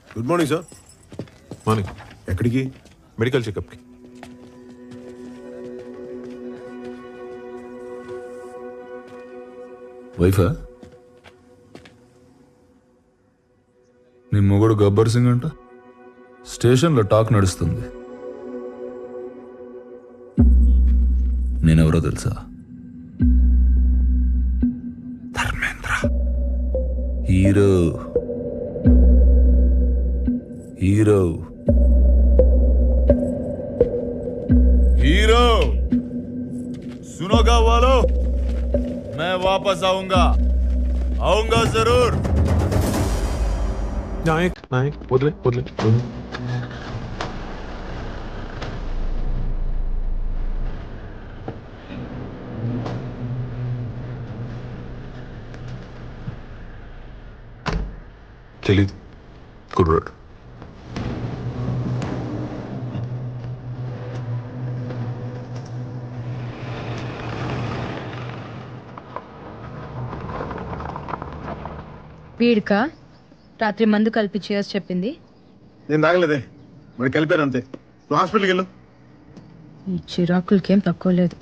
Good morning sir morning ఎక్కడికి medical చెకప్కి వైఫా నీ మొగుడు గబ్బర్ సింగ్ అంట స్టేషన్లో టాక్ నడుస్తుంది నేనెవరో తెలుసా ధర్మేంద్ర హీరో హీరో हीरो सुनोगा वालों मैं वापस आऊंगा आऊंगा जरूर నాయక్ నాయక్ వదిలే వదిలే వదిలే. తెలీదు కుర్రాడు వీడికా రాత్రి మందు కలిపి చేసి చెప్పింది నేను తాగలేదే మరి కలిపారు అంతే నువ్వు హాస్పిటల్కి వెళ్ళు ఈ చిరాకులకేం తక్కువ లేదు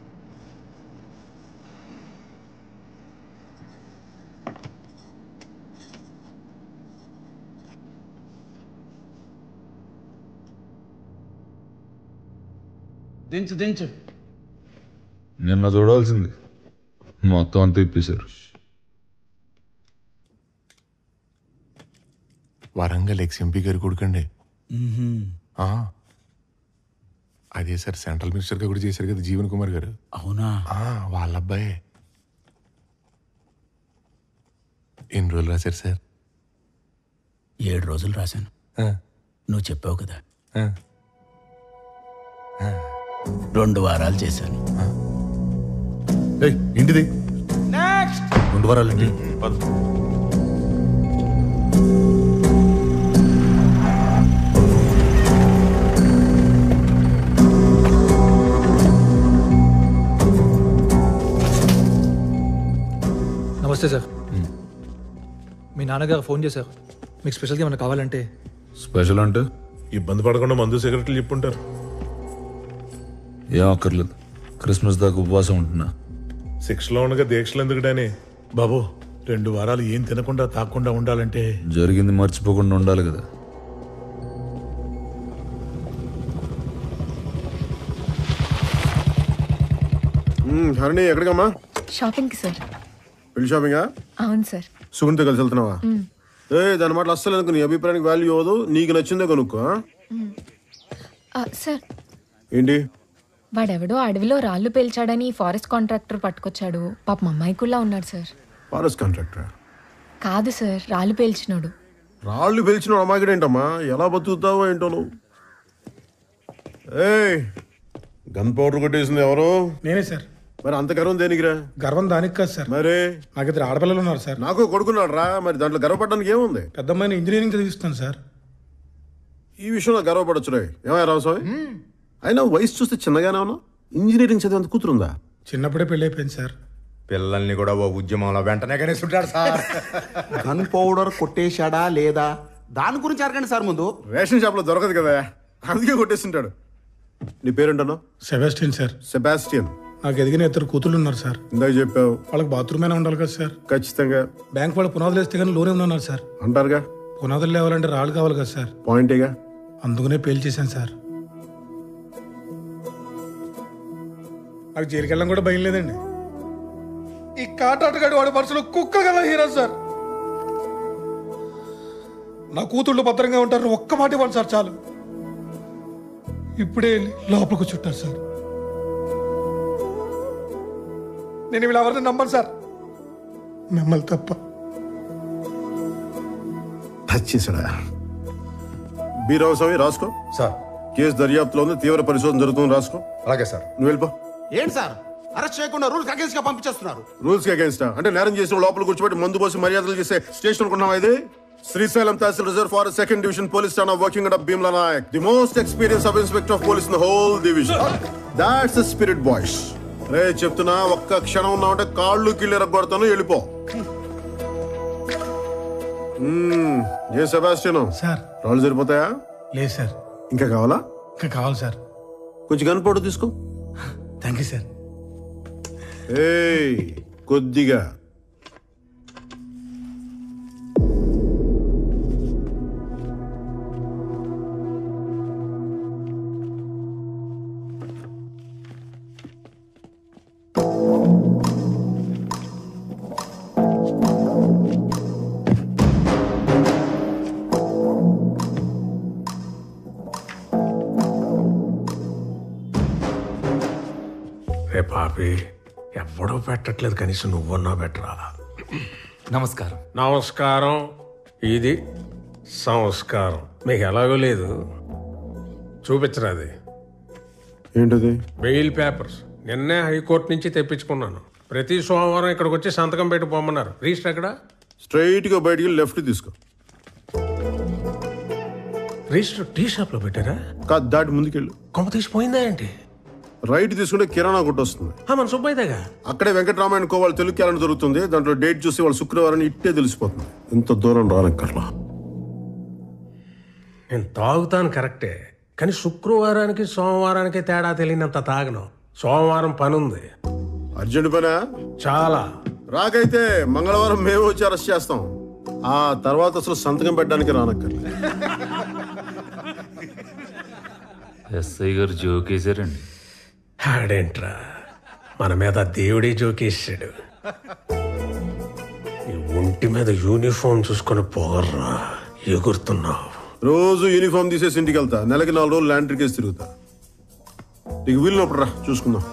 దించు దించు నిన్న చూడాల్సింది మొత్తం అంతా ఇప్పేశారు వరంగల్ ఎక్స్ ఎంపీ గారి కొడుకండి ఆ. అదే సార్ సెంట్రల్ మినిస్టర్ గా కూడా చేశారు కదా జీవన్ కుమార్ గారు అవునా ఆ, వాళ్ళ అబ్బాయే ఎన్ని రోజులు రాశారు సార్ ఏడు రోజులు రాశాను ఆ, నువ్వు చెప్పావు కదా ఆ. రెండు వారాలు చేశాను ఏయ్, ఇంటిది రెండు వారాలు ఇంటి నమస్తే సార్ మీ నాన్నగారు ఫోన్ చేశారు మీకు స్పెషల్గా ఏమైనా కావాలంటే స్పెషల్ అంటే ఇబ్బంది పడకుండా మందు సిగరెట్లు చెప్పుంటారు ఏం అక్కర్లేదు క్రిస్మస్ దాకా ఉపవాసం ఉంటున్నా శిక్షలో ఉండగా దీక్షలు ఎందుకుడాని బాబు రెండు వారాలు ఏం తినకుండా తాకుండా ఉండాలంటే జరిగింది మర్చిపోకుండా ఉండాలి కదా హరణి ఎక్కడికమ్మా షాపింగ్కి సార్ పెళ్లి షాపింగా అవును సార్ సుగుణితో కలిసి వెళ్తున్నావా ఏ దాని మాటలు అస్సలు అనుకో నీ అభిప్రాయానికి వాల్యూ ఇవ్వదు నీకు నచ్చిందే కొనుక్కో ఆ? ఆ, సార్ ఏంటి వాడెవడో అడవిలో రాళ్ళు పేల్చాడని ఫారెస్ట్ కాంట్రాక్టర్ పట్టుకొచ్చాడు పాప అమ్మాయి కూడా ఉన్నాడు సార్ ఫారెస్ట్ కాంట్రాక్టర్ కాదు సార్ రాళ్ళు పేల్చినోడు రాళ్ళు పిలిచిన అమాయకుడు ఏంటమ్మా ఎలా బతుకుతావో ఏంటో నువ్వు ఏయ్ గన్ పౌడర్ కొట్టేసింది ఎవరు నేనే సార్ మరి అంత గర్వం దేనికిరా గర్వం దానికి కాదు సార్ మరి నాకు ఇద్దరు ఆడపిల్లలు ఉన్నారు సార్ నాకు కొడుకున్నాడు రా మరి దాంట్లో గర్వపడడానికి ఏముంది పెద్ద అమ్మాయిని ఇంజనీరింగ్ చదివిస్తాను సార్ ఈ విషయంలో గర్వపడచ్చు రే ఏమయ్య రామస్వామి అయినా వయసు చూస్తే చిన్నగానే ఉన్నావు ఇంజనీరింగ్ చదివేంత కూతురుందా చిన్నప్పుడే పెళ్ళి అయిపోయింది సార్ పిల్లల్ని కూడా ఓ ఉద్యమంలో వెంటనే కనేసుంటాడు సార్ గన్ పౌడర్ కొట్టేశాడా లేదా దాని గురించి అడగండి సార్ ముందు రేషన్ షాప్లో దొరకదు కదా అందుకే కొట్టేసింటాడు నీ పేరేంటన్నావు సెబాస్టియన్ సార్ సెబాస్టియన్ నాకు ఎదిగిన ఇద్దరు కూతుళ్ళు ఉన్నారు సార్ ఇందాక చెప్పావు వాళ్ళకి బాత్రూమ్ అయినా ఉండాలి కదా సార్ ఖచ్చితంగా బ్యాంక్ వాళ్ళు పునాదులు వేస్తే కానీ లోనే ఉన్నారు సార్ అంటారుగా పునాదులు లేవాలంటే రాళ్ళు కావాలి కదా సార్ పాయింటేగా అందుకనే పేల్చేశాను సార్ నాకు జైలుకి వెళ్ళడం కూడా భయం లేదండి ఈ కాటాటగాడి వాడి మనసులో కుక్క కదా హీరో సార్ నా కూతుళ్ళు భద్రంగా ఉంటారు ఒక్క మాట ఇవ్వండి సార్ చాలు ఇప్పుడే వెళ్ళి లోపలికి చుట్టారు సార్ నేను వీళ్ళు ఎవరిని నమ్మను సార్ మిమ్మల్ని తప్ప టచ్ చేశాడా బీరావు స్వామి రాసుకో సార్ కేసు దర్యాప్తులో ఉంది తీవ్ర పరిశోధన జరుగుతుంది రాసుకో అలాగే సార్ నువ్వు వెళ్ళిపో ఏంటి సార్ అరెస్ట్ చేయకుండా రూల్స్ అగేన్స్ గా పంపించేస్తున్నారు రూల్స్ అగేన్స్ట్ అంటే నేరం చేసిన లోపల కూర్చోబెట్టి మందు పోసి మర్యాదలు చేసే స్టేషన్ అనుకున్నావా ఇది శ్రీశైలం తహసీల్ reserve forest second division police station working and Bheemla Nayak the most experience sub inspector of police in whole division that's the spirit boys రే చెప్తున్నా ఒక్క క్షణం ఉన్నావంటే కాళ్ళు కిళ్ళు ఎరగొడతాను వెళ్ళిపో మ్మ్. ఏ సెబాస్టియన్ సార్ రాళ్ళు సరిపోతాయా లేదు సార్ ఇంకా కావాలా ఇంకా కావాలి సార్ కొంచెం గన్ పౌడర్ తీసుకో థ్యాంక్ యూ సార్ ఏయ్ కొద్దిగా రే పాపి ఎవడో పెట్టట్లేదు కనీసం నువ్వన్నా పెట్టరా నమస్కారం నమస్కారం ఇది సంస్కారం మీకు ఎలాగో లేదు చూపించరా అది ఏంటది బెయిల్ పేపర్స్ నిన్నే హైకోర్టు నుంచి తెప్పించుకున్నాను ప్రతి సోమవారం ఇక్కడికి వచ్చి సంతకం పెట్టి పోమన్నారు రిజిస్టర్ ఎక్కడ స్ట్రైట్ గా బయటికి లెఫ్ట్ తీసుకో రిజిస్టర్ టీ షాప్ లో పెట్టారా కాదు దాటి ముందుకెళ్ళు కొమ్మ తీసిపోయిందా ఏంటి రైట్ తీసుకుంటే కిరాణా కొట్టు వస్తుంది ఆ, మన సుబ్బయ్యదేగా అక్కడే వెంకటరామాయణ కో వాళ్ళు తెలుగు క్యాలెండర్ దొరుకుతుంది దాంట్లో డేట్ చూసి వాళ్ళు శుక్రవారం ఇట్టే తెలిసిపోతుంది ఇంత దూరం రానక్కర్లా నేను తాగుతాను కరెక్టే కానీ శుక్రవారానికి సోమవారానికి తేడా తెలియనంత తాగను సోమవారం పని ఉంది అర్జెంట్ పనా చాలా రాకైతే మంగళవారం మేము వచ్చి అరెస్ట్ చేస్తాం ఆ తర్వాత అసలు సంతకం పెట్టడానికి రానక్కర్లే ఎస్ఐ గారు జోకేశారండి ఆడేంట్రా మన మీద దేవుడే జోకేసాడు ఈ ఒంటి మీద యూనిఫామ్ చూసుకొని పోగర్రా ఎగురుతున్నావు రోజు యూనిఫామ్ తీసేసి ఇంటికి వెళ్తా నెలకి నాలుగు రోజులు ల్యాండ్ కేసు తిరుగుతా నీకు వీలునప్పుడు రా చూసుకుందాం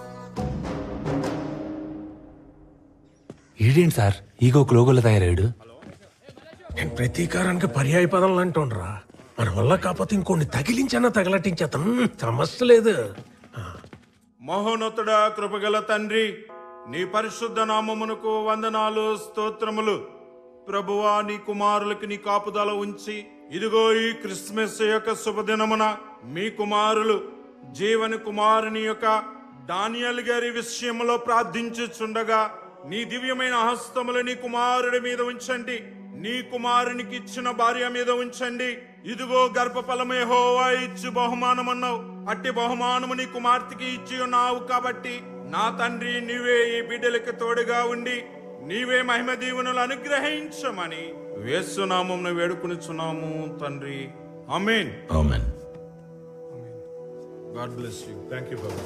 ఈడేంటి సార్ ఈగో లోగోలో తయారాడు నేను ప్రతీకారానికి పర్యాయ పదం అంటుండ్రా మన వల్ల కాకపోతే ఇంకొన్ని తగిలించన్నా తగలటించేతాం సమస్య లేదు మహోన్నతుడా కృపగల తండ్రి నీ పరిశుద్ధ నామమునకు వందనాలు స్తోత్రములు ప్రభువా నీ కుమారులకి నీ కాపుదల ఉంచి ఇదిగో ఈ క్రిస్మస్ యొక్క శుభదినమున మీ కుమారులు జీవని కుమారుని యొక్క డానియల్ గారి విషయంలో ప్రార్థించుచుండగా నీ దివ్యమైన హస్తములు నీ కుమారుడి మీద ఉంచండి నీ కుమారునికి ఇచ్చిన భార్య మీద ఉంచండి ఇదిగో గర్భఫలమే హోవా ఇచ్చు బహుమానమన్నావు అట్టి బహుమానము నీ కుమార్తెకి ఇచ్చి ఉన్నావు కాబట్టి నా తండ్రి నీవే ఈ బిడ్డలకి తోడుగా ఉండి నీవే మహిమ దీవెనలు అనుగ్రహించమని వేస్తున్నాము వేడుకునిచున్నాము తండ్రి అమీన్ amen God bless you thank you బాబా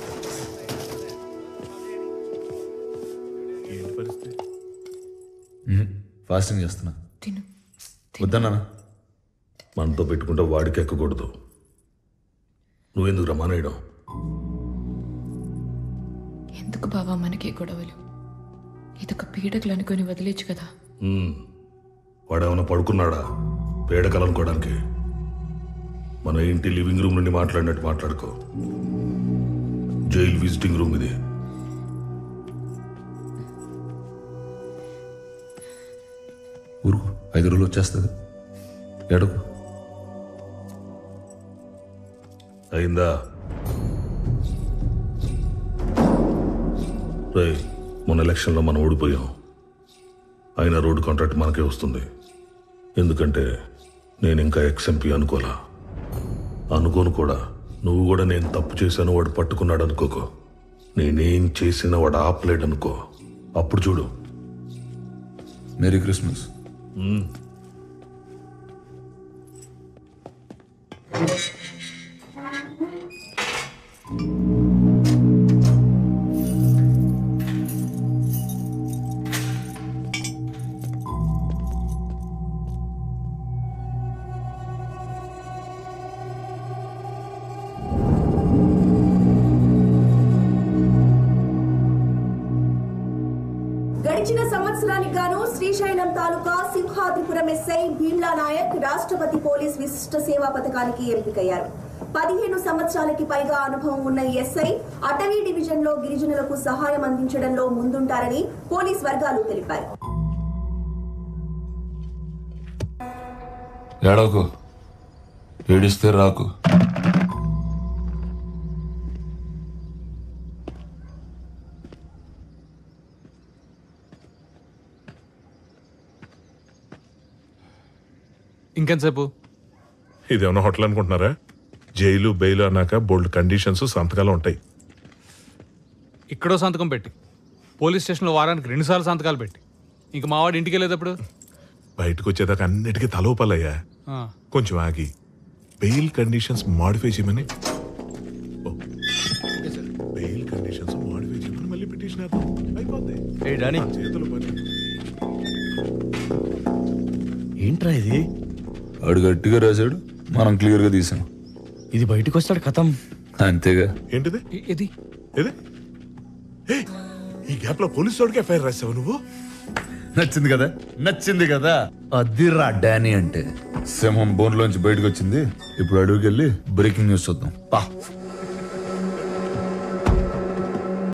ఫాస్టింగ్ చేస్తున్నా తిను వద్దన్నా మనతో పెట్టుకుంటే వాడికి ఎక్కకూడదు నువ్వెందుకు రమానేయడం ఎందుకు బావా మనకి గొడవలు ఇదొక పీడకలు అనుకొని వదిలేచ్చు కదా వాడేమైనా పడుకున్నాడా పేడకలనుకోవడానికి మన ఇంటి లివింగ్ రూమ్ నుండి మాట్లాడినట్టు మాట్లాడుకో జైలు విజిటింగ్ రూమ్ ఇది ఊరుకు ఐదు రోజులు వచ్చేస్తుంది ఎడకు అయిందా రే మొన్న ఎలక్షన్లో మనం ఓడిపోయాం అయినా రోడ్డు కాంట్రాక్ట్ మనకే వస్తుంది ఎందుకంటే నేను ఇంకా ఎక్స్ఎంపీ అనుకోలా అనుకోను కూడా నువ్వు కూడా నేను తప్పు చేశాను వాడు పట్టుకున్నాడు అనుకోకో నేనేం చేసినా వాడు ఆపలేడు అనుకో అప్పుడు చూడు మెరీ క్రిస్మస్ గడిచిన సంవత్సరానికి గాను శ్రీశైలం తాలూకా సింహాద్రిపురం ఎస్ఐ భీమ్లా నాయక్ రాష్ట్రపతి పోలీస్ విశిష్ట సేవా పథకానికి ఎంపికయ్యారు పదిహేను సంవత్సరాలకి పైగా అనుభవం ఉన్న ఈ ఎస్ఐ అటవీ డివిజన్ లో గిరిజనులకు సహాయం అందించడంలో ముందుంటారని పోలీస్ వర్గాలు తెలిపారు ఏడవకు ఏడిస్తే రాకు ఇంకెంతసేపు ఇదేమన్నా హోటల్ అనుకుంటున్నారా జైలు బెయిల్ అన్నాక బోల్డ్ కండిషన్స్ సంతకాలు ఉంటాయి ఇక్కడో సంతకం పెట్టి పోలీస్ స్టేషన్లో వారానికి రెండుసార్లు సంతకాలు పెట్టి ఇంక మావాడు ఇంటికి వెళ్ళేటప్పుడు బయటకు వచ్చేదాకా అన్నిటికీ తలోపాలయ్యా ఆ, కొంచెం ఆగి బెయిల్ కండిషన్స్ మాడిఫై చేయమని ఓ. బెయిల్ కండిషన్స్ మాడిఫై చేయమని మళ్ళీ పిటిషన్ వేద్దాం అయిపోద్ది ఏ డానీ నా చేతులు పని ఏంట్రా ఇది ఆడు గట్టిగా రాశాడు మనం క్లియర్ గా తీసాం ఇది బయటకు వస్తాడు కథం అంతేగా ఏంటిది ఇ- ఇది ఏది ఏయ్, ఈ గ్యాప్ లో పోలీసు వాడికి ఎఫ్ఐఆర్ రాసావు నువ్వు నచ్చింది కదా నచ్చింది కదా అదిరా డానీ అంటే సింహం బోన్లోంచి బయటకు వచ్చింది ఇప్పుడు అడుగుకెళ్ళి బ్రేకింగ్ న్యూస్ చూద్దాం పా